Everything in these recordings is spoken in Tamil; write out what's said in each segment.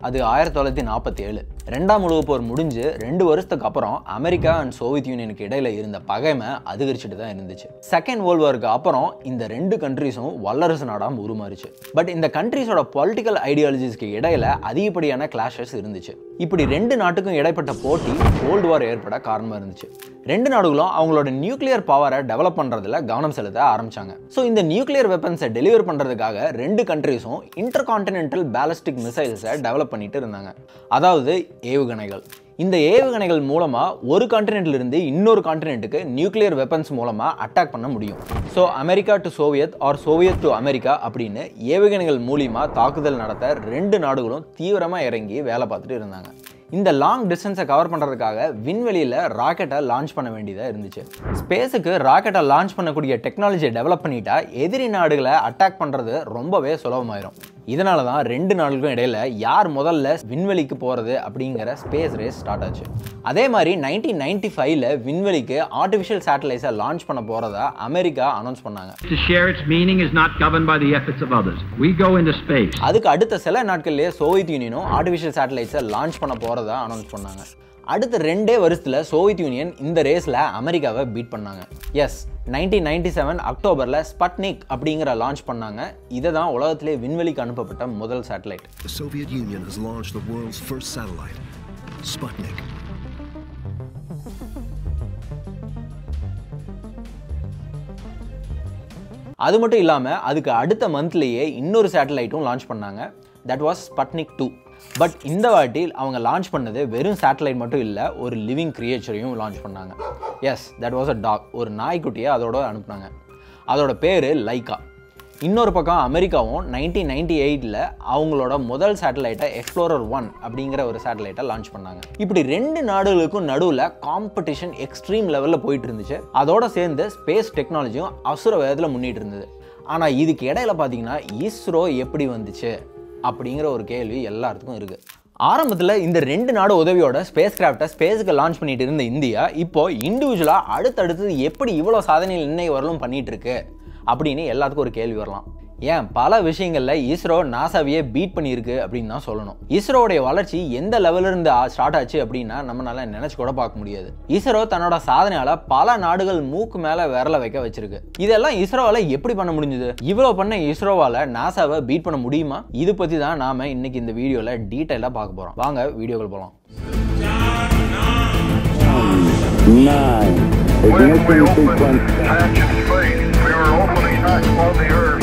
அது ஆயிரத்தி தொள்ளாயிரத்தி நாற்பத்தி ஏழு ரெண்டாம் உலகப் போர் முடிஞ்சு ரெண்டு வருஷத்துக்கு அப்புறம் அமெரிக்கா அண்ட் சோவியத் யூனியனுக்கு இடையில இருந்த பகைமை அதிகரிச்சுட்டு தான் இருந்துச்சு செகண்ட் வேர்ல்டு வாருக்கு அப்புறம் இந்த ரெண்டு கண்ட்ரீஸும் வல்லரசு நாடாக உருமாறுச்சு பட் இந்த கண்ட்ரீஸோட பொலிட்டிக்கல் ஐடியாலஜிஸ்க்கு இடையில அதிகப்படியான கிளாஷஸ் இருந்துச்சு இப்படி ரெண்டு நாட்டுக்கும் இடைப்பட்ட போட்டி கோல்டு வார் ஏற்பட காரணமாக இருந்துச்சு ரெண்டு நாடுகளும் அவங்களோட நியூக்ளியர் பவரை டெவலப் பண்ணுறதுல கவனம் செலுத்த ஆரம்பிச்சாங்க ஸோ இந்த நியூக்ளியர் வெப்பன்ஸை டெலிவர் பண்ணுறதுக்காக ரெண்டு கண்ட்ரீஸும் இன்டர் கான்டினென்டல் பேலஸ்டிக் மிசைல்ஸை டெவலப் பண்ணிட்டு இருந்தாங்க அதாவது ஏவுகணைகள் இந்த ஏவுகணைகள் மூலமாக ஒரு கான்டினென்ட்ல இருந்து இன்னொரு கான்டினென்ட்டுக்கு நியூக்ளியர் வெப்பன்ஸ் மூலமாக அட்டாக் பண்ண முடியும் so America to Soviet or Soviet to America அப்படின்னு ஏவுகணைகள் மூலியமாக தாக்குதல் நடத்த ரெண்டு நாடுகளும் தீவிரமாக இறங்கி வேலை பார்த்துட்டு இருந்தாங்க இந்த லாங் டிஸ்டன்ஸை கவர் பண்ணுறதுக்காக விண்வெளியில் ராக்கெட்டை லான்ச் பண்ண வேண்டியதாக இருந்துச்சு ஸ்பேஸுக்கு ராக்கெட்டை லான்ச் பண்ணக்கூடிய டெக்னாலஜியை டெவலப் பண்ணிட்டா எதிரி நாடுகளை அட்டாக் பண்ணுறது ரொம்பவே சுலபமாயிரும் இதனால தான் ரெண்டு நாடுகளுக்கும் இடையில யார் முதல்ல விண்வெளிக்கு போகிறது அப்படிங்கிற ஸ்பேஸ் ரேஸ் ஸ்டார்ட் ஆச்சு அதே மாதிரி நைன்டீன் நைன்டி ஃபைவ்ல விண்வெளிக்கு ஆர்டிஃபிஷியல் சேட்டலைட்ஸை லான்ச் பண்ண போகிறதா அமெரிக்கா அனௌன்ஸ் பண்ணாங்க To share its meaning is not governed by the efforts of others. We go into space. அதுக்கு அடுத்த சில நாட்கள்லேயே சோவியத் யூனியனும் ஆர்டிஃபிஷியல் சேட்டலைட்ஸை லான்ச் பண்ண போகிறதா அனௌன்ஸ் பண்ணாங்க அடுத்த ரெண்டே வருஷத்தில் சோவியத் யூனியன் இந்த ரேஸில் அமெரிக்காவை பீட் பண்ணாங்க எஸ் நைன்டீன் நைன்டி செவன் அக்டோபரில் ஸ்பட்னிக் அப்படிங்கிற லான்ச் பண்ணாங்க இதை தான் உலகத்திலே விண்வெளிக்கு அனுப்பப்பட்ட முதல் satellite The Soviet Union has launched the world's first satellite, Sputnik. அது மட்டும் இல்லாமல் அதுக்கு அடுத்த மந்த்லேயே இன்னொரு சேட்டலைட்டும் லான்ச் பண்ணாங்க that was Sputnik two but இந்த வாட்டி அவங்க லான்ச் பண்ணது வெறும் சேட்டலைட் மட்டும் இல்லை ஒரு லிவிங் கிரியேச்சரையும் லான்ச் பண்ணாங்க yes that was a dog ஒரு நாய்க்குட்டியை அதோட அனுப்புனாங்க அதோட பேர் லைக்கா இன்னொரு பக்கம் அமெரிக்காவும் நைன்டீன் நைன்டி எயிட்டில் அவங்களோட முதல் சேட்டலைட்டை எக்ஸ்ப்ளோரர் ஒன் அப்படிங்கிற ஒரு சேட்டலைட்டை லான்ச் பண்ணாங்க இப்படி ரெண்டு நாடுகளுக்கும் நடுவில் காம்படிஷன் எக்ஸ்ட்ரீம் லெவலில் போயிட்டு இருந்துச்சு அதோட சேர்ந்து ஸ்பேஸ் டெக்னாலஜியும் அசுர வேகத்தில் முன்னிட்டு இருந்தது ஆனால் இதுக்கு இடையில பார்த்தீங்கன்னா இஸ்ரோ எப்படி வந்துச்சு அப்படிங்கிற ஒரு கேள்வி எல்லாத்துக்கும் இருக்குது ஆரம்பத்தில் இந்த ரெண்டு நாடு உதவியோட ஸ்பேஸ் கிராஃப்டை ஸ்பேஸுக்கு லான்ச் பண்ணிட்டு இருந்த இந்தியா இப்போ இண்டிவிஜுவலாக அடுத்தடுத்து எப்படி இவ்வளோ சாதனைகள் இன்னைக்கு வரலும் பண்ணிட்டு இருக்கு அப்படின்னு எல்லாத்துக்கும் ஒரு கேள்வி வரலாம் ஏன் பல விஷயங்களில் இஸ்ரோ நாசாவையே பீட் பண்ணியிருக்கு அப்படின்னு தான் சொல்லணும் இஸ்ரோவுடைய வளர்ச்சி எந்த லெவலில் இருந்து ஸ்டார்ட் ஆச்சு அப்படின்னா நம்மளால நினைச்சு கூட பார்க்க முடியாது இஸ்ரோ தன்னோட சாதனையால பல நாடுகள் மூக்கு மேல விரல வைக்க வச்சிருக்கு இதெல்லாம் இஸ்ரோவால எப்படி பண்ண முடிஞ்சது இவ்வளவு பண்ண இஸ்ரோவால நாசாவை பீட் பண்ண முடியுமா இது பத்தி தான் நாம இன்னைக்கு இந்த வீடியோல டீட்டெயிலா பார்க்க போறோம் வாங்க வீடியோக்கள் போலாம் nine, When we ignition opened sequence hatch in space, we were opening hatch on the Earth.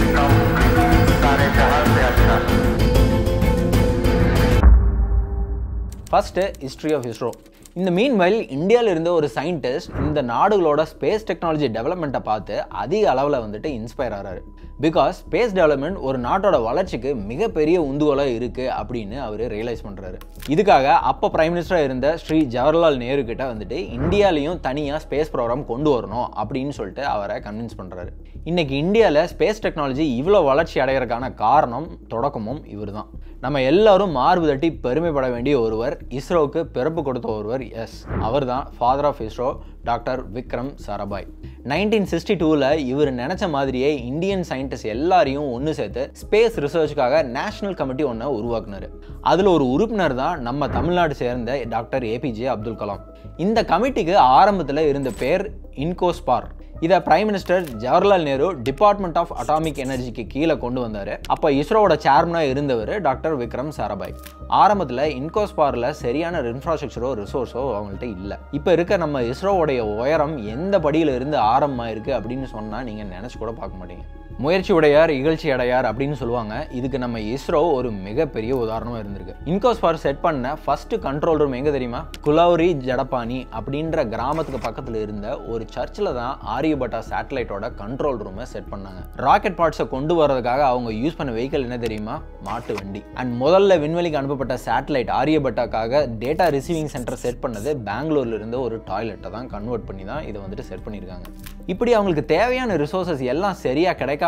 First history of ISRO இந்த மீன்வைல் இந்தியாவில் இருந்த ஒரு சயின்டிஸ்ட் இந்த நாடுகளோட ஸ்பேஸ் டெக்னாலஜி டெவலப்மெண்ட்டை பார்த்து அதிக அளவில் வந்துட்டு இன்ஸ்பயர் ஆகிறாரு பிகாஸ் ஸ்பேஸ் டெவலப்மெண்ட் ஒரு நாட்டோட வளர்ச்சிக்கு மிகப்பெரிய உந்துகோலாக இருக்குது அப்படின்னு அவர் ரியலைஸ் பண்ணுறாரு இதுக்காக அப்போ பிரைம் மினிஸ்டராக இருந்த ஸ்ரீ ஜவஹர்லால் நேரு கிட்ட வந்துட்டு இந்தியாலையும் தனியாக ஸ்பேஸ் ப்ரோக்ராம் கொண்டு வரணும் அப்படின்னு சொல்லிட்டு அவரை கன்வின்ஸ் பண்ணுறாரு இன்னைக்கு இந்தியாவில் ஸ்பேஸ் டெக்னாலஜி இவ்வளோ வளர்ச்சி அடைகிறதுக்கான காரணம் தொடக்கமும் இவர் தான் நம்ம எல்லாரும் மார்பு தட்டி பெருமைப்பட வேண்டிய ஒருவர் இஸ்ரோவுக்கு பிறப்பு கொடுத்த ஒருவர் எஸ் அவர் தான் father of ISRO doctor Vikram Sarabhai nineteen sixty டூவில் இவர் நினச்ச மாதிரியே இந்தியன் சயின்டிஸ்ட் எல்லாரையும் ஒன்று சேர்த்து ஸ்பேஸ் ரிசர்ச்சுக்காக நேஷனல் கமிட்டி ஒன்றை உருவாக்குனாரு அதில் ஒரு உறுப்பினர் தான் நம்ம தமிழ்நாடு சேர்ந்த டாக்டர் ஏபிஜே அப்துல் கலாம் இந்த கமிட்டிக்கு ஆரம்பத்தில் இருந்த பேர் இன்கோஸ்பார் இதை prime minister Jawaharlal Nehru department of atomic எனர்ஜிக்கு கீழே கொண்டு வந்தார் அப்போ இஸ்ரோவோட சேர்மனாக இருந்தவர் டாக்டர் விக்ரம் சாராபாய் ஆரம்பத்தில் இன்கோஸ்பாரில் சரியான இன்ஃப்ராஸ்ட்ரக்சரோ ரிசோர்ஸோ அவங்கள்ட்ட இல்லை இப்போ இருக்க நம்ம இஸ்ரோவோடைய உயரம் எந்த படியில் இருந்து ஆரம்பமாயிருக்கு அப்படின்னு சொன்னால் நீங்கள் நினச்சி கூட பார்க்க மாட்டீங்க முயற்சி உடையார் இகழ்ச்சி அடையார் அப்படின்னு சொல்லுவாங்க இதுக்கு நம்ம இஸ்ரோ ஒரு மிகப்பெரிய உதாரணமாக இருந்திருக்கு இன்கோஸ்பார் செட் பண்ண ஃபர்ஸ்ட் கண்ட்ரோல் ரூம் எங்கே தெரியுமா குலௌரி ஜடப்பானி அப்படின்ற கிராமத்துக்கு பக்கத்தில் இருந்த ஒரு சர்ச்சில் தான் ஆரியபட்டா சேட்டலைட்டோட கண்ட்ரோல் ரூமை செட் பண்ணாங்க ராக்கெட் பார்ட்ஸை கொண்டு வரதுக்காக அவங்க யூஸ் பண்ண வெஹிக்கிள் என்ன தெரியுமா மாட்டு வண்டி அண்ட் முதல்ல விண்வெளிக்கு அனுப்பப்பட்ட சேட்டலைட் ஆரியபட்டாக்காக டேட்டா ரிசீவிங் சென்டர் செட் பண்ணது பெங்களூர்ல இருந்த ஒரு டாய்லெட்டை தான் கன்வெர்ட் பண்ணி தான் இதை வந்துட்டு செட் பண்ணியிருக்காங்க இப்படி அவங்களுக்கு தேவையான ரிசோர்சஸ் எல்லாம் சரியாக கிடைக்காம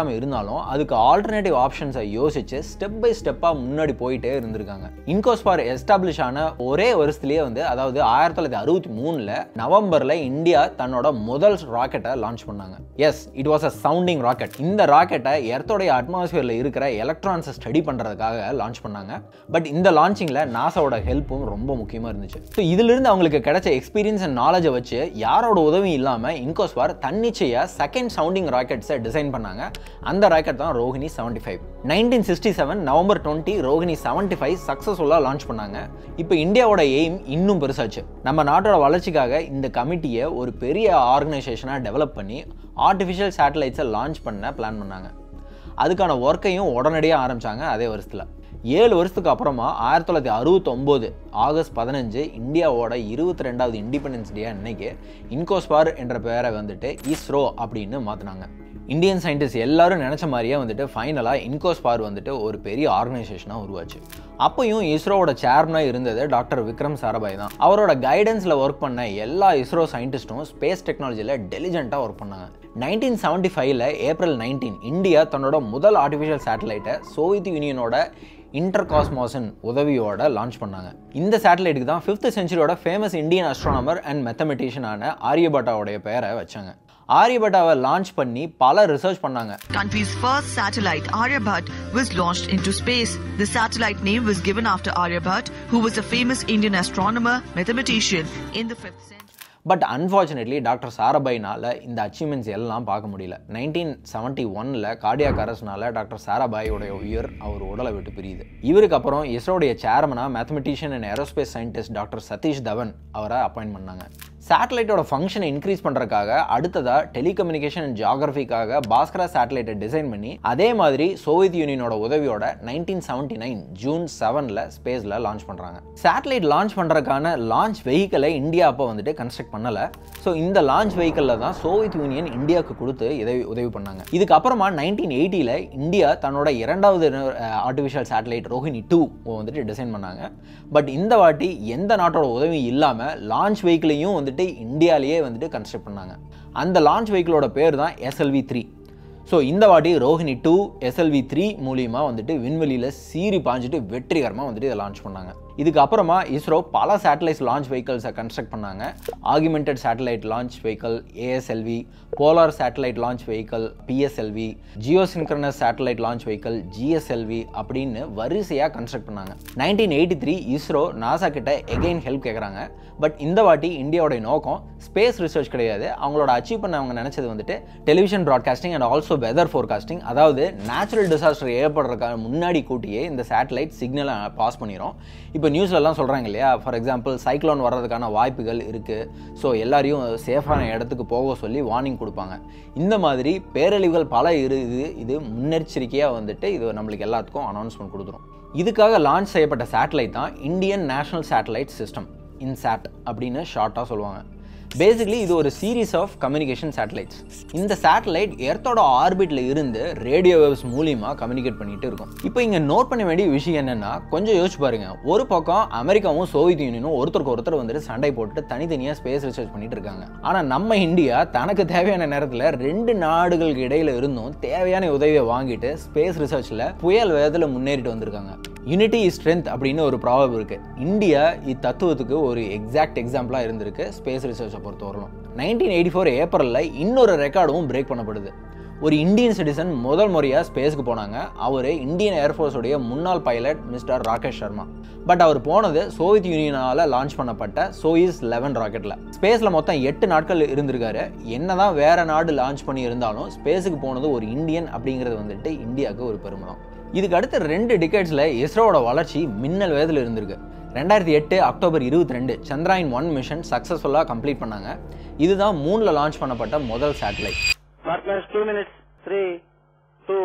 கிடைக்காம இருந்தாலும் அதுக்கு ஆல்டர்னேட்டிவ் ஆப்ஷன்ஸை யோசிச்சு ஸ்டெப் பை ஸ்டெப்பாக முன்னாடி போயிட்டே இருந்திருக்காங்க இன்கோஸ்பார் எஸ்டாப்ளிஷ் ஆன ஒரே வருஷத்துலேயே வந்து அதாவது ஆயிரத்தி தொள்ளாயிரத்தி அறுபத்தி மூணில் நவம்பரில் இந்தியா தன்னோட முதல் ராக்கெட்டை லான்ச் பண்ணாங்க yes it was a sounding rocket இந்த ராக்கெட்டை எர்த்தோடைய அட்மாஸ்பியரில் இருக்கிற எலக்ட்ரான்ஸை ஸ்டடி பண்ணுறதுக்காக லான்ச் பண்ணாங்க பட் இந்த லான்ச்சிங்கில் நாசாவோட ஹெல்ப்பும் ரொம்ப முக்கியமாக இருந்துச்சு ஸோ இதிலிருந்து அவங்களுக்கு கிடைச்ச எக்ஸ்பீரியன்ஸ் அண்ட் நாலேஜை வச்சு யாரோட உதவியும் இல்லாமல் இன்கோஸ்பார் தன்னிச்சையாக செகண்ட் சவுண்டிங் ராக்கெட்ஸை டிசைன் பண்ணாங்க அந்த ராக்கெட் தான் Rohini seventy five nineteen sixty seven November twenty Rohini seventy five சக்ஸஸ்ஃபுல்லாக லான்ச் பண்ணாங்க இப்போ இந்தியாவோட எய்ம் இன்னும் பெருசாச்சு நம்ம நாட்டோட வளர்ச்சிக்காக இந்த கமிட்டியை ஒரு பெரிய ஆர்கனைசேஷனாக டெவலப் பண்ணி ஆர்டிஃபிஷியல் சேட்டலைட்ஸை லான்ச் பண்ண பிளான் பண்ணாங்க அதுக்கான ஒர்க்கையும் உடனடியாக ஆரம்பித்தாங்க அதே வருஷத்தில் ஏழு வருஷத்துக்கு அப்புறமா ஆயிரத்தி தொள்ளாயிரத்தி அறுபத்தொம்போது ஆகஸ்ட் பதினஞ்சு இந்தியாவோட இருபத்தி ரெண்டாவது இண்டிபெண்டன்ஸ் டே அன்னைக்கு இன்கோஸ்பார் என்ற பெயரை வந்துட்டு இஸ்ரோ அப்படின்னு மாற்றினாங்க இந்தியன் சயின்டிஸ்ட் எல்லாரும் நினச்ச மாதிரியே வந்துட்டு ஃபைனலாக இன்கோஸ்பார் வந்துட்டு ஒரு பெரிய ஆர்கனைசேஷனாக உருவாச்சு அப்பயும் இஸ்ரோவோட சேர்மனாக இருந்தது டாக்டர் விக்ரம் சாராபாய் தான் அவரோட கைடன்ஸில் ஒர்க் பண்ண எல்லா இஸ்ரோ சயின்டிஸ்ட்டும் ஸ்பேஸ் டெக்னாலஜியில் டெலிஜென்ட்டாக ஒர்க் பண்ணாங்க நைன்டீன் செவன்ட்டி ஃபைவ்ல ஏப்ரல் நைன்டீன் இந்தியா தன்னோட முதல் ஆர்டிஃபிஷியல் சேட்டலைட்டை சோவியத் யூனியனோட இன்டர் காஸ்மாசன் உதவியோட லான்ச் பண்ணாங்க இந்த சேட்டலைட்டுக்கு தான் ஃபிஃப்த் செஞ்சுரியோட ஃபேமஸ் இந்தியன் அஸ்ட்ரானமர் அண்ட் மேத்தமெட்டிஷியனான ஆரியபட்டாவுடைய பெயரை வச்சாங்க ஆரியபட்டாவை லான்ச் பண்ணி பல ரிசர்ச் பண்ணாங்க country's first satellite, Aryabhat, was launched into space. The satellite name was given after Aryabhat, who was a famous Indian astronomer, mathematician in the 5th century. But unfortunately doctor சாராபாய்னால இந்த அச்சீவ்மெண்ட்ஸ் எல்லாம் பார்க்க முடியல நைன்டீன் செவன்ட்டி ஒனில் கார்டியாக் அரஸ்னால டாக்டர் சாராபாயோடைய உயிர் அவர் உடலை விட்டு பிரியுது இவருக்கு அப்புறம் இஸ்ரோடைய சேர்மனாக mathematician and aerospace scientist doctor Satish Dhawan அவரை அப்பாயின்ட் பண்ணாங்க சேட்டலைட்டோட ஃபங்க்ஷனை இன்க்ரீஸ் பண்ணுறதுக்காக அடுத்ததாக டெலிகம்யூனிகேஷன் அண்ட் ஜியாகிரஃபிக்காக பாஸ்கரா சேட்டலைட்டை டிசைன் பண்ணி அதே மாதிரி சோவியத் யூனியனோட உதவியோட நைன்டீன் செவன்ட்டி நைன் ஜூன் செவனில் ஸ்பேஸில் லான்ச் பண்ணுறாங்க சேட்டலைட் லான்ச் பண்ணுறதுக்கான லான்ச் வெஹிக்கலை இந்தியா அப்போ வந்துட்டு கன்ஸ்ட்ரக்ட் பண்ணலை ஸோ இந்த லான்ச் வெஹிக்கலில் தான் சோவியத் யூனியன் இந்தியாவுக்கு கொடுத்து உதவி உதவி பண்ணாங்க இதுக்கப்புறமா நைன்டீன் எயிட்டியில் இந்தியா தன்னோட இரண்டாவது ஆர்டிஃபிஷியல் சேட்டலைட் ரோஹிணி டூ வந்துட்டு டிசைன் பண்ணாங்க பட் இந்த வாட்டி எந்த நாட்டோட உதவியும் இல்லாமல் லான்ச் வெஹிக்கிளையும் வந்துட்டு இந்தியாலேயே வந்துட்டு கன்ஸ்ட்ரக்ட் பண்ணாங்க அந்த லான்ச் வெஹிக்கிளோட பேர் தான் எஸ்எல்வி த்ரீ ஸோ இந்த வாட்டி ரோஹிணி டூ எஸ்எல்வி த்ரீ மூலியமா வந்துட்டு விண்வெளியில் சீறி பாஞ்சிட்டு வெற்றிகரமாக வந்துட்டு இதை லான்ச் பண்ணாங்க இதுக்கு அப்புறமா இஸ்ரோ பல சேட்டலைட்ஸ் லான்ச் வெஹிக்கல்ஸை கன்ஸ்ட்ரக்ட் பண்ணாங்க augmented satellite launch vehicle ASLV polar satellite launch vehicle PSLV geosynchronous satellite launch vehicle GSLV அப்படின்னு வரிசையாக கன்ஸ்ட்ரக்ட் பண்ணாங்க nineteen eighty three ISRO NASA கிட்ட எகெயின் ஹெல்ப் கேட்குறாங்க பட் இந்த வாட்டி இந்தியாவோட நோக்கம் ஸ்பேஸ் ரிசர்ச் கிடையாது அவங்களோட அச்சீவ் பண்ண அவங்க நினச்சது வந்துட்டு television broadcasting and also weather forecasting அதாவது நேச்சுரல் டிசாஸ்டர் ஏற்படுறதுக்காக முன்னாடி கூட்டியே இந்த சேட்டலைட் சிக்னலை பாஸ் பண்ணிடும் இப்போ நியூஸ்லலாம் சொல்கிறாங்க இல்லையா ஃபார் எக்ஸாம்பிள் சைக்ளோன் வர்றதுக்கான வாய்ப்புகள் இருக்குது ஸோ எல்லாரையும் சேஃபான இடத்துக்கு போக சொல்லி வார்னிங் கொடுப்பாங்க இந்த மாதிரி பேரழிவுகள் பல இருக்குது இது முன்னெச்சரிக்கையாக வந்துட்டு இது நம்மளுக்கு எல்லாத்துக்கும் அனௌன்ஸ்மெண்ட் கொடுத்துரும் இதுக்காக லான்ச் செய்யப்பட்ட சேட்டலைட் தான் Indian national satellite system INSAT அப்படின்னு ஷார்ட்டாக சொல்லுவாங்க பேசிக்லி இது ஒரு சீரீஸ் ஆஃப் கம்யூனிகேஷன் சேட்டலைட்ஸ் இந்த சேட்டலைட் எர்த்தோட ஆர்பிட்ல இருந்து ரேடியோ வேவ்ஸ் மூலியமா கம்யூனிகேட் பண்ணிட்டு இருக்கும் இப்போ இங்க நோட் பண்ண வேண்டிய விஷயம் என்னன்னா கொஞ்சம் யோசிச்சு பாருங்க ஒரு பக்கம் அமெரிக்காவும் சோவியத் யூனியனும் ஒருத்தருக்கு ஒருத்தர் வந்துட்டு சண்டை போட்டு தனித்தனியாக ஸ்பேஸ் ரிசர்ச் பண்ணிட்டு இருக்காங்க ஆனா நம்ம இந்தியா தனக்கு தேவையான நேரத்தில் ரெண்டு நாடுகளுக்கு இடையில இருந்தும் தேவையான உதவியை வாங்கிட்டு ஸ்பேஸ் ரிசர்ச்ல புயல் வேகத்தில் முன்னேறிட்டு வந்திருக்காங்க யூனிட்டி இஸ் ஸ்ட்ரென்த் அப்படின்னு ஒரு ப்ராபம் இருக்கு இந்தியா இத்தத்துவத்துக்கு ஒரு எக்ஸாக்ட் எக்ஸாம்பிளாக இருந்திருக்கு ஸ்பேஸ் ரிசர்ச்சை பொறுத்தவரைக்கும் நைன்டீன் எயிட்டி ஃபோர் ஏப்ரலில் இன்னொரு ரெக்கார்டும் பிரேக் பண்ணப்படுது ஒரு இந்தியன் சிட்டிசன் முதல் முறையாக ஸ்பேஸ்க்கு போனாங்க அவர் இந்தியன் ஏர்ஃபோர்ஸுடைய முன்னாள் pilot mister Rakesh Sharma but அவர் போனது சோவியத் யூனியனால் லான்ச் பண்ணப்பட்ட சோயிஸ் லெவன் ராக்கெட்டில் ஸ்பேஸில் மொத்தம் எட்டு நாட்கள் இருந்திருக்காரு என்னதான் வேற நாடு லான்ச் பண்ணி இருந்தாலும் ஸ்பேஸுக்கு போனது ஒரு இந்தியன் அப்படிங்கிறது வந்துட்டு இந்தியாவுக்கு ஒரு பெருமை தான் இதுக்கு அடுத்த ரெண்டு டிகேட்ஸில் இஸ்ரோவோட வளர்ச்சி மின்னல் வேகத்தில் இருந்திருக்கு ரெண்டாயிரத்தி எட்டு அக்டோபர் இருபத்தி ரெண்டு சந்திராயன் ஒன் மிஷன் சக்ஸஸ்ஃபுல்லாக கம்ப்ளீட் பண்ணாங்க இதுதான் மூணில் லான்ச் பண்ணப்பட்ட முதல் satellite Darkness 2 minutes. 3, 2,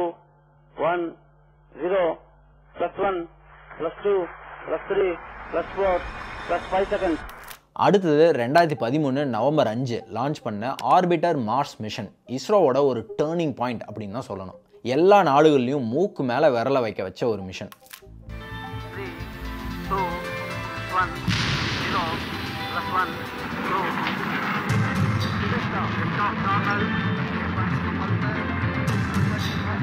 1, 0, plus 1, plus 2, plus 3, plus 4, plus 5 seconds. அடுத்தது ரெண்டாயிரத்தி பதிமூணு நவம்பர் அஞ்சு லான்ச் பண்ண ஆர்பிட்டர் மார்ஸ் மிஷன் இஸ்ரோவோட ஒரு டேர்னிங் பாயிண்ட் அப்படின்னு தான் சொல்லணும் எல்லா நாடுகள்லையும் மூக்கு மேலே விரல வைக்க வச்ச ஒரு mission 3, 2, 1, 0, plus 1, 2. Liftoff. Liftoff normal.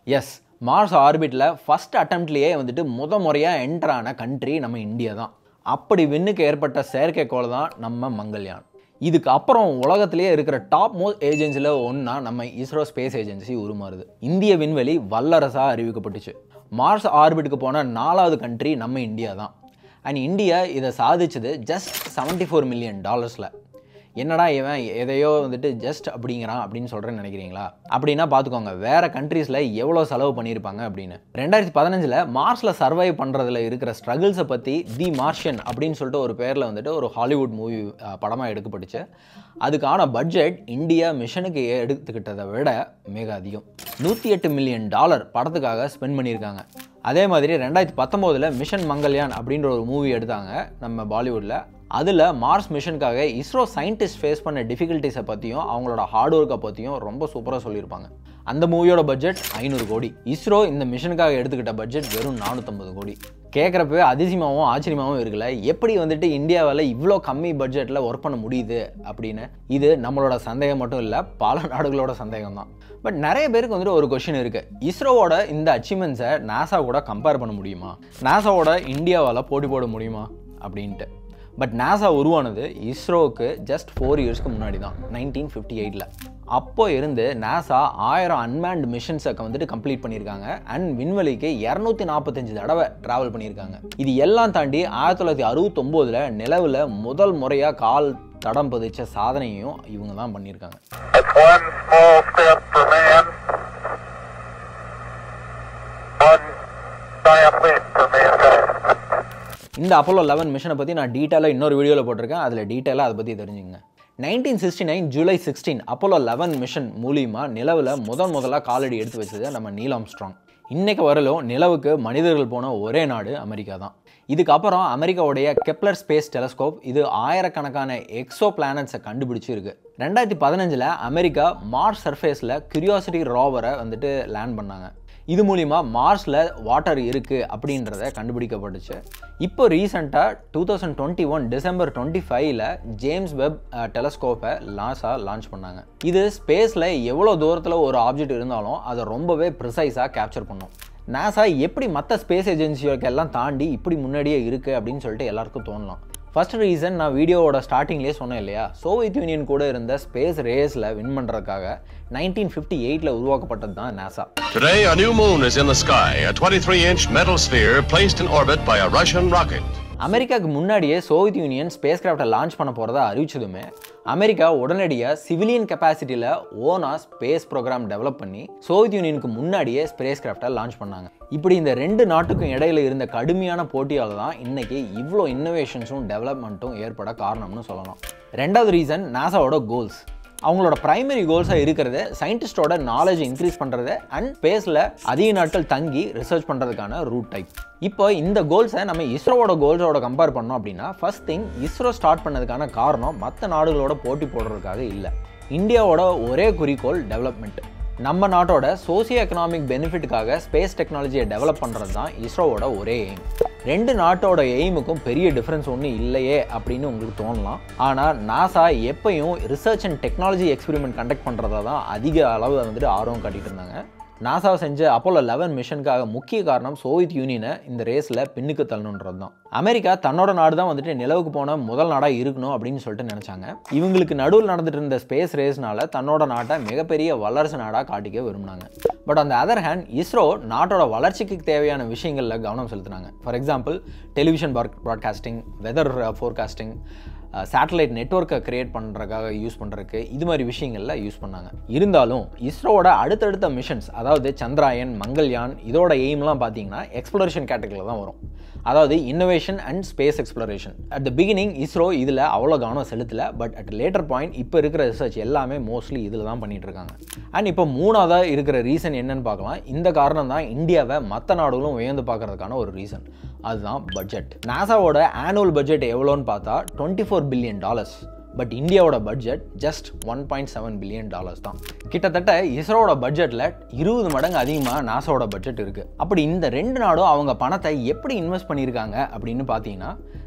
Yes Mars ஆர்பிட்டில் ஃபஸ்ட் அட்டம்ப்ட்லேயே வந்துட்டு முத முறையாக என்டர் ஆன கண்ட்ரி நம்ம இந்தியா தான் அப்படி விண்ணுக்கு ஏற்பட்ட செயற்கைக்கோள் தான் நம்ம மங்கள்யான் இதுக்கு அப்புறம் உலகத்திலேயே இருக்கிற டாப் மோஸ்ட் ஏஜென்சியில் ஒன்றா நம்ம இஸ்ரோ ஸ்பேஸ் ஏஜென்சி உருமாறுது இந்திய விண்வெளி வல்லரசாக அறிவிக்கப்பட்டுச்சு மார்ஸ் ஆர்பிட்டுக்கு போன நாலாவது கண்ட்ரி நம்ம இந்தியா தான் அண்ட் இந்தியா இதை சாதிச்சது ஜஸ்ட் செவன்ட்டி ஃபோர் மில்லியன் டாலர்ஸில் என்னடா இவன் எதையோ வந்துட்டு ஜஸ்ட் அப்படிங்கிறான் அப்படின்னு சொல்கிறேன்னு நினைக்கிறீங்களா அப்படின்னா பார்த்துக்கோங்க வேறு கண்ட்ரீஸில் எவ்வளோ செலவு பண்ணியிருப்பாங்க அப்படின்னு ரெண்டாயிரத்தி பதினஞ்சில் மார்ஸில் சர்வைவ் பண்ணுறதுல இருக்கிற ஸ்ட்ரகிள்ஸை பற்றி தி மார்ஷியன் அப்படின்னு சொல்லிட்டு ஒரு பேரில் வந்துட்டு ஒரு ஹாலிவுட் மூவி படமாக எடுக்கப்பட்டுச்சு அதுக்கான பட்ஜெட் இந்தியா மிஷனுக்கு எடுத்துக்கிட்டதை விட மிக அதிகம் நூற்றி எட்டு மில்லியன் டாலர் படத்துக்காக ஸ்பெண்ட் பண்ணியிருக்காங்க அதே மாதிரி ரெண்டாயிரத்தி பத்தொம்போதில் மிஷன் மங்கள்யான் அப்படின்ற ஒரு மூவி எடுத்தாங்க நம்ம பாலிவுட்டில் அதில் மார்ஸ் மிஷனுக்காக இஸ்ரோ சயின்டிஸ்ட் ஃபேஸ் பண்ண டிஃபிகல்ட்டிஸை பற்றியும் அவங்களோட ஹார்ட் ஒர்க்கை பற்றியும் ரொம்ப சூப்பராக சொல்லியிருப்பாங்க அந்த மூவியோட பட்ஜெட் ஐநூறு கோடி இஸ்ரோ இந்த மிஷனுக்காக எடுத்துக்கிட்ட பட்ஜெட் வெறும் நானூற்றம்பது கோடி கேட்குறப்பவே அதிசயமாகவும் ஆச்சரியமாகவும் இருக்குல்ல எப்படி வந்துட்டு இந்தியாவில் இவ்வளோ கம்மி பட்ஜெட்டில் ஒர்க் பண்ண முடியுது அப்படின்னு இது நம்மளோட சந்தேகம் மட்டும் இல்லை பல நாடுகளோட சந்தேகம் தான் பட் நிறைய பேருக்கு வந்துட்டு ஒரு கொஷின் இருக்குது இஸ்ரோவோட இந்த அச்சீவ்மெண்ட்ஸை நாசா கூட கம்பேர் பண்ண முடியுமா நாசாவோட இந்தியாவால் போட்டி போட முடியுமா அப்படின்ட்டு பட் நாசா உருவானது இஸ்ரோவுக்கு ஜஸ்ட் ஃபோர் இயர்ஸ்க்கு முன்னாடி தான் நைன்டீன் ஃபிஃப்டி எயிட்டில் அப்போ இருந்து நாசா ஆயிரம் அன்மேண்ட் மிஷன்ஸை வந்துட்டு கம்ப்ளீட் பண்ணியிருக்காங்க அண்ட் விண்வெளிக்கு இரநூத்தி நாற்பத்தஞ்சு தடவை ட்ராவல் பண்ணியிருக்காங்க இது எல்லாம் தாண்டி ஆயிரத்தி தொள்ளாயிரத்தி அறுபத்தொம்போதில் நிலவில் முதல் முறையாக கால் தடம் பதிச்ச சாதனையும் இவங்க தான் பண்ணியிருக்காங்க It's one small step for man, one giant leap for mankind. இந்த அப்போலோ லெவன் மிஷனை பற்றி நான் டீட்டெயிலாக இன்னொரு வீடியோவில் போட்டிருக்கேன் அதில் டீட்டெயிலாக அதை பற்றி தெரிஞ்சுங்க nineteen sixty nine July sixteen Apollo eleven mission மூலியமாக நிலவில் முதன் முதலாக காலடி எடுத்து வச்சது நம்ம நீல் ஆம்ஸ்ட்ராங் இன்னைக்கு வரலும் நிலவுக்கு மனிதர்கள் போன ஒரே நாடு அமெரிக்கா தான் இதுக்கப்புறம் அமெரிக்காவுடைய கெப்லர் ஸ்பேஸ் டெலஸ்கோப் இது ஆயிரக்கணக்கான எக்ஸோ பிளானட்ஸை கண்டுபிடிச்சு இருக்கு ரெண்டாயிரத்தி பதினஞ்சில் அமெரிக்கா மார்ஸ் சர்ஃபேஸில் கியூரியாசிட்டி ரோவரை வந்துட்டு லேண்ட் பண்ணாங்க இது மூலிமா மார்ஸில் வாட்டர் இருக்குது அப்படின்றத கண்டுபிடிக்கப்பட்டுச்சு இப்போ ரீசெண்டாக two thousand twenty one December twenty ஃபைவ்ல ஜேம்ஸ் வெப் டெலஸ்கோப்பை லாஸாக லான்ச் பண்ணாங்க இது ஸ்பேஸில் எவ்வளோ தூரத்தில் ஒரு ஆப்ஜெக்ட் இருந்தாலும் அதை ரொம்பவே ப்ரிசைஸாக கேப்சர் பண்ணும் நாசா எப்படி மற்ற ஸ்பேஸ் ஏஜென்சியோக்கெல்லாம் தாண்டி இப்படி முன்னாடியே இருக்குது அப்படின்னு சொல்லிட்டு எல்லாருக்கும் தோணலாம் ஃபர்ஸ்ட் ரீசன் நான் வீடியோவோட ஸ்டார்டிங்லேயே சொன்னேன் இல்லையா சோவியத் யூனியன் கூட இருந்த ஸ்பேஸ் ரேஸில் வின் பண்ணுறதுக்காக நைன்டீன் ஃபிஃப்டி எயிட்டில் உருவாக்கப்பட்டது தான் NASA Today, a new moon is in the sky, a 23 inch metal sphere placed in orbit by a Russian rocket. அமெரிக்காவுக்கு முன்னாடியே சோவியத் யூனியன் ஸ்பேஸ் கிராஃப்டை லான்ச் பண்ண போகிறதா அறிவிச்சதுமே அமெரிக்கா உடனடியாக சிவிலியன் கெப்பாசிட்டியில் ஓனா ஸ்பேஸ் ப்ரோக்ராம் டெவலப் பண்ணி சோவியத் யூனியனுக்கு முன்னாடியே ஸ்பேஸ் கிராஃப்டை லான்ச் பண்ணாங்க இப்படி இந்த ரெண்டு நாட்டுக்கும் இடையில இருந்த கடுமையான போட்டியால் தான் இன்னைக்கு இவ்வளோ இன்னோவேஷன்ஸும் டெவலப்மெண்ட்டும் ஏற்பட காரணம்னு சொல்லலாம் ரெண்டாவது ரீசன் நாசாவோட கோல்ஸ் அவங்களோட பிரைமரி கோல்ஸாக இருக்கிறது சயின்டிஸ்டோட நாலேஜ் இன்க்ரீஸ் பண்ணுறது அண்ட் ஸ்பேஸில் அதிக நாட்கள் தங்கி ரிசர்ச் பண்ணுறதுக்கான ரூட் டைப் இப்போ இந்த கோல்ஸை நம்ம இஸ்ரோவோட கோல்ஸோட கம்பேர் பண்ணோம் அப்படின்னா ஃபர்ஸ்ட் திங் இஸ்ரோ ஸ்டார்ட் பண்ணதுக்கான காரணம் மற்ற நாடுகளோட போட்டி போடுறதுக்காக இல்லை இந்தியாவோட ஒரே குறிக்கோள் டெவலப்மெண்ட் நம்ம நாட்டோட சோசியோ எக்கனாமிக் பெனிஃபிட்டுக்காக ஸ்பேஸ் டெக்னாலஜியை டெவலப் பண்ணுறது தான் இஸ்ரோவோட ஒரே எய்ம் ரெண்டு நாட்டோட எய்முக்கும் பெரிய டிஃப்ரென்ஸ் ஒன்றும் இல்லையே அப்படின்னு உங்களுக்கு தோணலாம் ஆனால் நாசா எப்பயும் research and technology experiment conduct பண்ணுறதா தான் அதிக அளவு வந்துட்டு ஆர்வம் காட்டிட்டு இருந்தாங்க நாசா செஞ்ச அப்போலோ லெவன் மிஷனுக்காக முக்கிய காரணம் சோவியத் யூனியனை இந்த ரேஸில் பின்னுக்கு தள்ளணுன்றது தான் அமெரிக்கா தன்னோட நாடு தான் வந்துட்டு நிலவுக்கு போன முதல் நாடாக இருக்கணும் அப்படின்னு சொல்லிட்டு நினச்சாங்க இவங்களுக்கு நடுவில் நடந்துட்டு இருந்த ஸ்பேஸ் ரேஸ்னால தன்னோட நாட்டை மிகப்பெரிய வல்லரசு நாடாக காட்டிக்க விரும்பினாங்க பட் அந்த அதர் ஹேண்ட் இஸ்ரோ நாட்டோட வளர்ச்சிக்கு தேவையான விஷயங்களில் கவனம் செலுத்தினாங்க for example television broadcasting weather forecasting satellite நெட்ஒர்க்கை கிரியேட் பண்ணுறதுக்காக யூஸ் பண்ணுறதுக்கு இது மாதிரி விஷயங்களில் யூஸ் பண்ணாங்க இருந்தாலும் இஸ்ரோவோட அடுத்தடுத்த மிஷன்ஸ் அதாவது சந்திராயன் மங்கள்யான் இதோட எய்ம்லாம் பார்த்தீங்கன்னா எக்ஸ்ப்ளோரேஷன் கேட்டகரியில் தான் வரும் அதாவது innovation and space exploration at the beginning ISRO இதில் அவ்வளோ கவனம் செலுத்தலை பட் அட் லேட்டர் பாயிண்ட் இப்போ இருக்கிற ரிசர்ச் எல்லாமே மோஸ்ட்லி இதில் தான் பண்ணிட்டு இருக்காங்க அண்ட் இப்போ மூணாவதாக இருக்கிற ரீசன் என்னன்னு பார்க்கலாம் இந்த காரணம் தான் இந்தியாவை மற்ற நாடுகளும் உயர்ந்து பார்க்கறதுக்கான ஒரு ரீசன் அதுதான் பட்ஜெட் நாசாவோட ஆனுவல் பட்ஜெட் எவ்வளோன்னு பார்த்தா twenty four billion dollars but இந்தியாவோட budget just one point seven billion dollars தான் கிட்டத்தட்ட இஸ்ரோவோட பட்ஜெட்டில் இருபது மடங்கு அதிகமாக நாசாவோட பட்ஜெட் இருக்குது அப்படி இந்த ரெண்டு நாடும் அவங்க பணத்தை எப்படி இன்வெஸ்ட் பண்ணியிருக்காங்க அப்படின்னு பார்த்தீங்கன்னா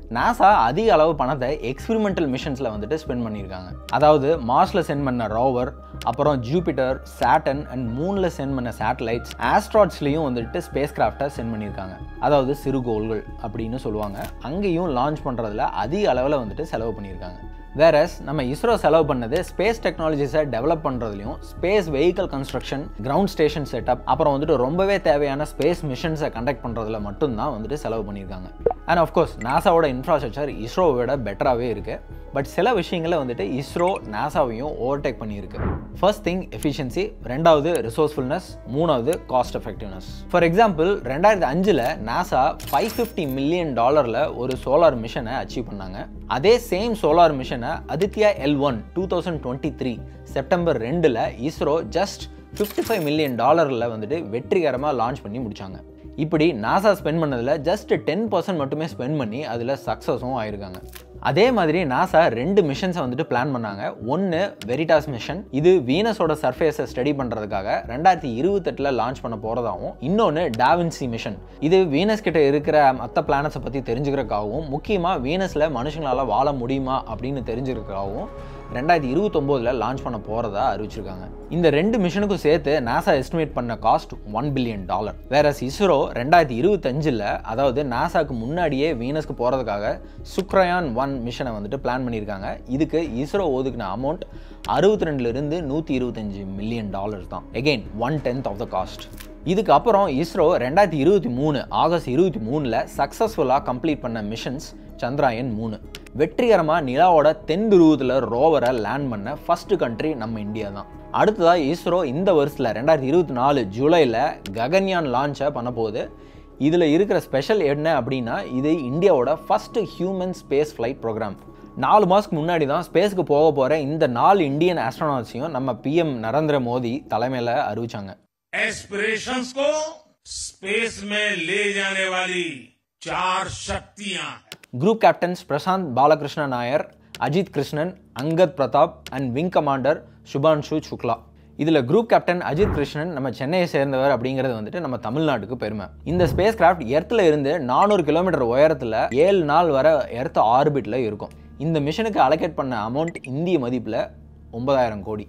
நாசா அதிக அளவு பணத்தை எக்ஸ்பெரிமெண்டல் மிஷன்ஸில் வந்துட்டு ஸ்பெண்ட் பண்ணியிருக்காங்க அதாவது மார்ஸில் சென்ட் பண்ண ரோவர் அப்புறம் ஜூபிட்டர் சாட்டன் அண்ட் மூணில் சென்ட் பண்ண சேட்டலைட்ஸ் ஆஸ்ட்ராய்ட்ஸ்லேயும் வந்துட்டு ஸ்பேஸ் கிராஃப்டை சென்ட் பண்ணியிருக்காங்க அதாவது சிறுகோள்கள் அப்படின்னு சொல்லுவாங்க அங்கேயும் லான்ச் பண்ணுறதுல அதிக அளவில் வந்துட்டு செலவு பண்ணியிருக்காங்க வேறஸ் நம்ம இஸ்ரோ செலவு பண்ணது ஸ்பேஸ் டெக்னாலஜிஸை டெவலப் பண்ணுறதுலையும் space vehicle construction ground station setup அப்புறம் வந்துட்டு ரொம்பவே தேவையான ஸ்பேஸ் மிஷன்ஸை கண்டக்ட் பண்ணுறதுல மட்டும்தான் வந்துட்டு செலவு பண்ணியிருக்காங்க அண்ட் ஆஃப்கோர்ஸ் நாசாவோட இன்ஃப்ராஸ்ட்ரக்சர் இஸ்ரோவை விட பெட்டராகவே இருக்குது பட் சில விஷயங்களை வந்துட்டு இஸ்ரோ நாசாவையும் ஓவர்டேக் பண்ணியிருக்கு ஃபர்ஸ்ட் திங் எஃபிஷியன்சி ரெண்டாவது ரிசோர்ஸ்ஃபுல்னஸ் மூணாவது காஸ்ட் எஃபெக்டிவ்னஸ் ஃபார் எக்ஸாம்பிள் ரெண்டாயிரத்தி அஞ்சில் நாசா ஃபைவ் ஃபிஃப்டி மில்லியன் டாலரில் ஒரு சோலார் மிஷனை அச்சீவ் பண்ணாங்க அதே சேம் சோலார் மிஷனை Aditya L one two thousand twenty three September ரெண்டில் ISRO just fifty five million டாலரில் வந்துட்டு வெற்றிகரமாக லான்ச் பண்ணி முடிச்சாங்க இப்படி நாசா ஸ்பெண்ட் பண்ணதில் ஜஸ்ட் டென் பர்சன்ட் மட்டுமே ஸ்பெண்ட் பண்ணி அதில் சக்ஸஸும் ஆயிருக்காங்க அதே மாதிரி நாசா ரெண்டு மிஷன்ஸை வந்துட்டு பிளான் பண்ணாங்க ஒன்று வெரிடாஸ் மிஷன் இது வீனஸோட சர்ஃபேஸை ஸ்டடி பண்ணுறதுக்காக ரெண்டாயிரத்தி இருபத்தெட்டில் லான்ச் பண்ண போகிறதாகவும் இன்னொன்று டாவின்சி மிஷன் இது வீனஸ் கிட்ட இருக்கிற மற்ற பிளானட்ஸை பற்றி தெரிஞ்சுக்கிறதுக்காகவும் முக்கியமாக வீனஸில் மனுஷங்களால் வாழ முடியுமா அப்படின்னு தெரிஞ்சுக்கிறதுக்காகவும் ரெண்டாயிரத்தி இருபத்தொம்போதில் லான்ச் பண்ண போகிறதா அறிவிச்சிருக்காங்க இந்த ரெண்டு மிஷனுக்கும் சேர்த்து நாசா எஸ்டிமேட் பண்ண காஸ்ட் ஒன் பில்லியன் டாலர் வேற இஸ்ரோ ரெண்டாயிரத்தி இருபத்தஞ்சில் அதாவது நாசாக்கு முன்னாடியே வீனஸ்க்கு போகிறதுக்காக சுக்ரயான் ஒன் மிஷனை வந்துட்டு பிளான் பண்ணியிருக்காங்க இதுக்கு இஸ்ரோ ஒதுக்கின அமௌண்ட் அறுபத்தி ரெண்டுலேருந்து நூற்றி இருபத்தஞ்சு மில்லியன் டாலர்ஸ் தான் again one tenth of the cost இதுக்கு அப்புறம் இஸ்ரோ ரெண்டாயிரத்தி இருபத்தி மூணு ஆகஸ்ட் இருபத்தி மூணில் சக்ஸஸ்ஃபுல்லாக கம்ப்ளீட் பண்ண மிஷன்ஸ் சந்திராயன் மூணு வெற்றிகரமாக நிலாவோட தென் துருவத்தில் ரோவரை லேண்ட் பண்ண ஃபர்ஸ்ட் கண்ட்ரி நம்ம இந்தியா தான் அடுத்ததாக இஸ்ரோ இந்த வருஷத்தில் ரெண்டாயிரத்தி இருபத்தி நாலு ஜூலையில் ககன்யான் லான்ச்சை பண்ண போகுது இதில் இருக்கிற ஸ்பெஷல் என்ன அப்படின்னா இது இந்தியாவோட first human space flight program நாலு மாதத்துக்கு முன்னாடி தான் ஸ்பேஸ்க்கு போக போகிற இந்த நாலு இந்தியன் ஆஸ்ட்ரோனாட்ஸையும் நம்ம பிஎம் நரேந்திர மோடி தலைமையில் அறிவிச்சாங்க एस्पिरेशंस को स्पेस में ले जाने वाली चार शक्तियां हैं group captains Prashanth Balakrishna Nair Ajit Krishnan Angad Pratap and wing commander Shubhanshu Shukla இதில் குரூப் கேப்டன் அஜித் கிருஷ்ணன் நம்ம சென்னையை சேர்ந்தவர் அப்படிங்கிறது வந்துட்டு நம்ம தமிழ்நாட்டுக்கு பெருமை இந்த ஸ்பேஸ் கிராஃப்ட் எர்த்தில் இருந்து நானூறு கிலோமீட்டர் உயரத்தில் ஏழு நாள் வர எர்த் ஆர்பிட்டில் இருக்கும் இந்த மிஷனுக்கு அலோகேட் பண்ண அமௌண்ட் இந்திய மதிப்பில் ஒன்பதாயிரம் கோடி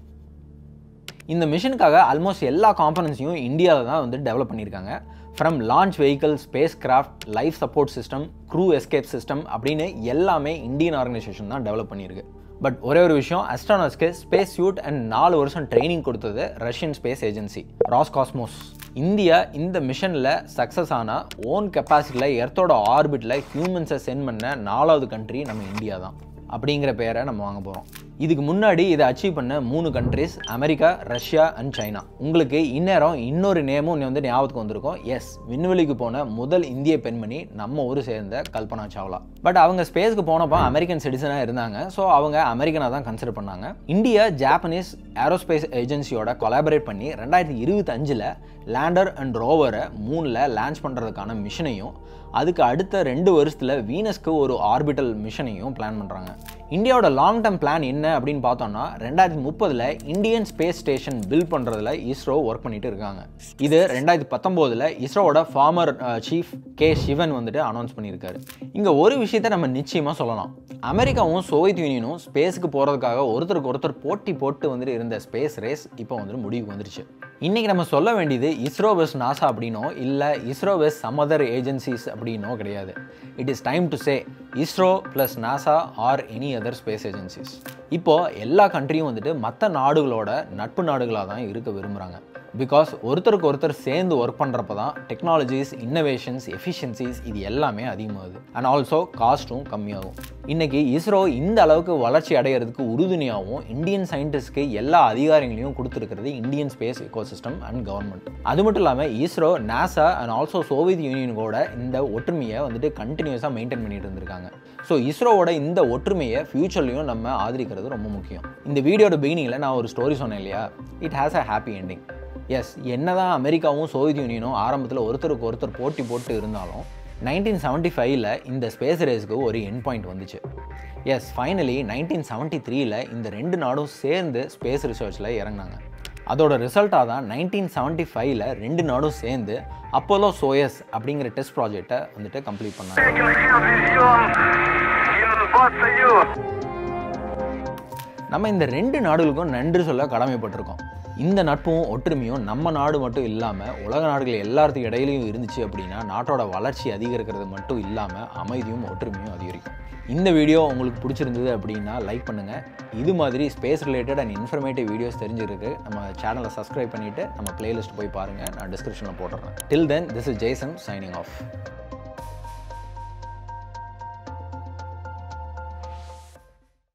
இந்த மிஷனுக்காக ஆல்மோஸ்ட் எல்லா காம்பனன்ஸையும் இந்தியாவில் தான் வந்து டெவலப் பண்ணியிருக்காங்க from launch vehicle spacecraft life support system crew escape system அப்படின்னு எல்லாமே இந்தியன் ஆர்கனைசேஷன் தான் டெவலப் பண்ணியிருக்கு பட் ஒரே ஒரு விஷயம் அஸ்ட்ரானட்ஸ்க்கு ஸ்பேஸ் சூட் அண்ட் நாலு வருஷம் ட்ரைனிங் கொடுத்தது Russian space agency Roscosmos India இந்த மிஷனில் சக்ஸஸ் ஆனால் ஓன் கெப்பாசிட்டியில் எர்த்தோட ஆர்பிட்டில் ஹியூமன்ஸை சென்ட் பண்ண நாலாவது கண்ட்ரி நம்ம இந்தியா தான் அப்படிங்கிற பேரை நம்ம வாங்க போகிறோம் இதுக்கு முன்னாடி இதை அச்சீவ் பண்ண மூணு countries America Russia and China உங்களுக்கு இந்நேரம் இன்னொரு நேமும் வந்து ஞாபகத்துக்கு வந்திருக்கும் எஸ் விண்வெளிக்கு போன முதல் இந்திய பெண்மணி நம்ம ஊர் சேர்ந்த கல்பனா சாவ்லா பட் அவங்க ஸ்பேஸ்க்கு போனப்போ அமெரிக்கன் சிட்டிசனாக இருந்தாங்க ஸோ அவங்க அமெரிக்கனாக தான் கன்சிடர் பண்ணாங்க இந்தியா ஜாப்பனீஸ் ஏரோஸ்பேஸ் ஏஜென்சியோட கொலாபரேட் பண்ணி ரெண்டாயிரத்தி இருபத்தஞ்சில் லேண்டர் அண்ட் ரோவரை மூணில் லான்ச் பண்ணுறதுக்கான மிஷனையும் அதுக்கு அடுத்த ரெண்டு வருஷத்தில் வீனஸ்க்கு ஒரு ஆர்பிட்டல் மிஷனையும் பிளான் பண்ணுறாங்க இந்தியாவோட லாங் டேர்ம் பிளான் என்ன அப்படின்னு பார்த்தோம்னா ரெண்டாயிரத்தி முப்பதில் இந்தியன் ஸ்பேஸ் ஸ்டேஷன் பில்ட் பண்ணுறதுல இஸ்ரோ ஒர்க் பண்ணிட்டு இருக்காங்க இது ரெண்டாயிரத்தி பத்தொம்போதில் இஸ்ரோவோட ஃபார்மர் சீஃப் கே சிவன் வந்துட்டு அனௌன்ஸ் பண்ணியிருக்காரு இங்கே ஒரு விஷயத்தை நம்ம நிச்சயமாக சொல்லலாம் அமெரிக்காவும் சோவியத் யூனியனும் ஸ்பேஸுக்கு போகிறதுக்காக ஒருத்தருக்கு ஒருத்தர் போட்டி போட்டு வந்துட்டு இருந்த ஸ்பேஸ் ரேஸ் இப்போ வந்துட்டு முடிவுக்கு வந்துருச்சு இன்றைக்கி நம்ம சொல்ல வேண்டியது இஸ்ரோ வெஸ் நாசா அப்படின்னோ இல்லை ISRO versus some other agencies அப்படின்னோ கிடையாது it is time to say ISRO plus NASA or any other space agencies இப்போது எல்லா கண்ட்ரியும் வந்துட்டு மற்ற நாடுகளோட நட்பு நாடுகளாக தான் இருக்க விரும்புகிறாங்க பிகாஸ் ஒருத்தருக்கு ஒருத்தர் சேர்ந்து ஒர்க் பண்ணுறப்ப தான் டெக்னாலஜிஸ் இன்னோவேஷன்ஸ் எஃபிஷியன்சிஸ் இது எல்லாமே அதிகமாகுது அண்ட் ஆல்சோ காஸ்ட்டும் கம்மியாகும் இன்றைக்கி இஸ்ரோ இந்த அளவுக்கு வளர்ச்சி அடைகிறதுக்கு உறுதுணையாகவும் இந்தியன் சயின்டிஸ்ட்க்கு எல்லா அதிகாரங்களையும் கொடுத்துருக்கிறது Indian space ecosystem and government அது மட்டும் இல்லாமல் ISRO NASA and also Soviet யூனியனோட இந்த ஒற்றுமையை வந்துட்டு கண்டினியூஸாக மெயின்டைன் பண்ணிட்டு இருந்திருக்காங்க ஸோ இஸ்ரோவோட இந்த ஒற்றுமையை ஃப்யூச்சர்லையும் நம்ம ஆதரிக்கிறது ரொம்ப முக்கியம் இந்த வீடியோட பிகினிங்கில் நான் ஒரு ஸ்டோரி சொன்னேன் இல்லையா it has a happy ending as என்னதான் அமெரிக்காவும் சோவியத் யூனியனும் ஆரம்பத்தில் ஒருத்தருக்கு ஒருத்தர் போட்டி போட்டு இருந்தாலும் நைன்டீன் செவன்ட்டி ஃபைவ்ல இந்த ஸ்பேஸ் ரேஸ்க்கு ஒரு என் பாயிண்ட் வந்துச்சு எஸ் ஃபைனலி நைன்டீன் செவன்ட்டி த்ரீல இந்த ரெண்டு நாடும் சேர்ந்து ஸ்பேஸ் ரிசர்ச்சில் இறங்கினாங்க அதோட ரிசல்ட்டாக தான் நைன்டீன் செவன்ட்டி ஃபைவ்ல ரெண்டு நாடும் சேர்ந்து அப்போலோ சோயஸ் அப்படிங்கிற டெஸ்ட் ப்ராஜெக்டை வந்துட்டு கம்ப்ளீட் பண்ணாங்க நம்ம இந்த ரெண்டு நாடுகளுக்கும் நன்றி சொல்ல கடமைப்பட்டிருக்கோம் இந்த நட்பும் ஒற்றுமையும் நம்ம நாடு மட்டும் இல்லாமல் உலக நாடுகள் எல்லாத்துக்கு இடையிலையும் இருந்துச்சு அப்படின்னா நாட்டோட வளர்ச்சி அதிகரிக்கிறது மட்டும் இல்லாமல் அமைதியும் ஒற்றுமையும் அதிகரிக்கும் இந்த வீடியோ உங்களுக்கு பிடிச்சிருந்தது அப்படின்னா லைக் பண்ணுங்கள் இது மாதிரி space related and informative videos தெரிஞ்சிருக்கு நம்ம சேனலை சப்ஸ்கிரைப் பண்ணிவிட்டு நம்ம பிளேலிஸ்ட் போய் பாருங்கள் நான் டிஸ்கிரிப்ஷனில் போட்டுறேன் till then this is Jason signing of